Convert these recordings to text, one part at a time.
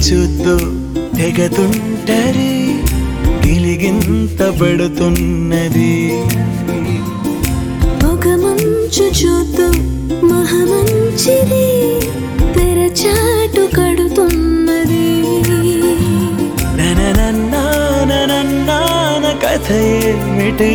చూస్తూ తెగతుంటరి గిలిగింత పడుతున్నది ఒక మంచు చూతూ మహమంచిది తెరచాటు కడుతున్నది నననన్నాననన్నాన కథ ఏమిటి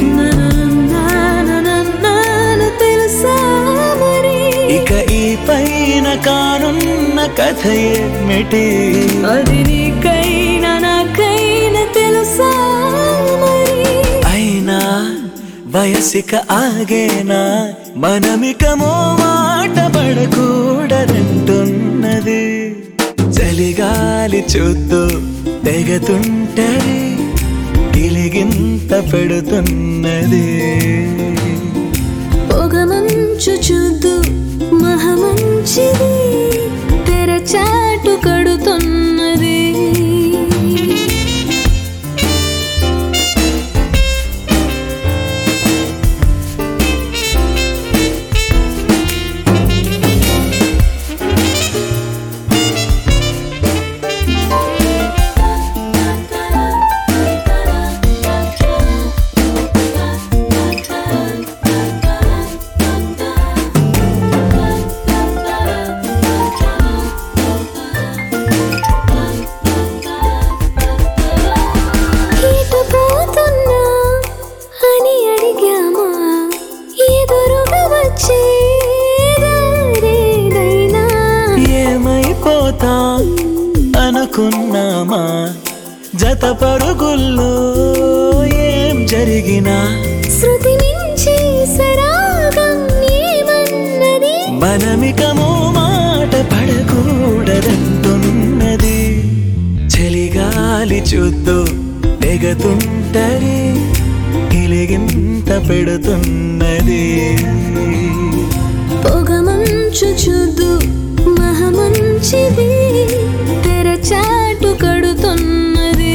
నన్ను తెలుసా మరి ఇక ఈ పైన కానున్న కథ ఏమిటి అది నీకైనా నాకైనా తెలుసా మరి అయినా వయసిక ఆగేనా మనమికమో మాట పడకూడదంటున్నది చలిగాలి చూస్తూ తెగతుంటరి గిలిగింత పెడుతున్నది పొగ మంచు చూద్దు మహమంచిది తెరచాటు కడుతున్నది ఇటు పోతున్నా అని అడిగామా ఎదురుగా వచ్చే దారేదైనా ఏమైపోతా అనుకున్నామా జత పరుగుల్లో ఏం జరిగినా శృతి మించి సరాగం ఏమన్నది మనమికమో మాట పడకూడదంటున్నది చలిగాలి చూస్తూ తెగతుంటరి గిలిగింత పెడుతున్నది పొగ మంచు చూద్దు మహమంచిది తెరచాటు కడుతున్నది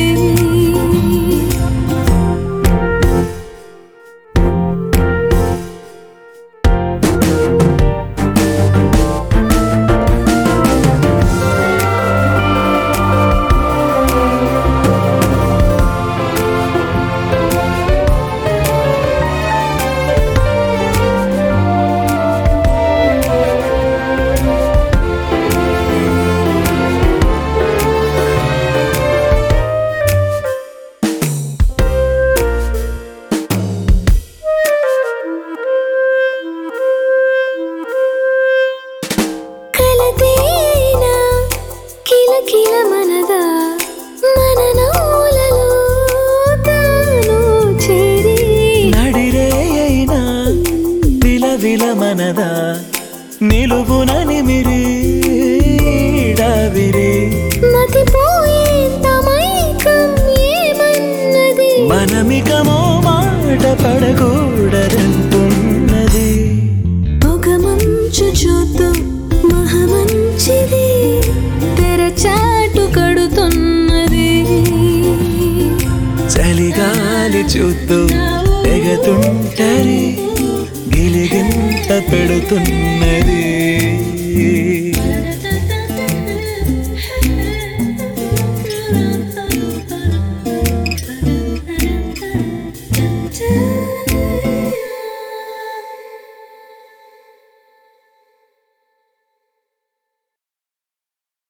కలతేనా కిలకిల మనదా మన నవ్వులలో తాను చేరి నడిరే అయినా విలవిల మనదా నిలువున నిమిరి డావిరి మతిపోయేంత మైకం ఏమన్నది మనమికమో మాట పడకూడదంటున్నది పొగ మంచు చూద్దు మహమంచిది తెరచాటు కడుతున్నది చలిగాలి చూస్తూ తెగతుంటరి గిలిగింత పెడుతున్నది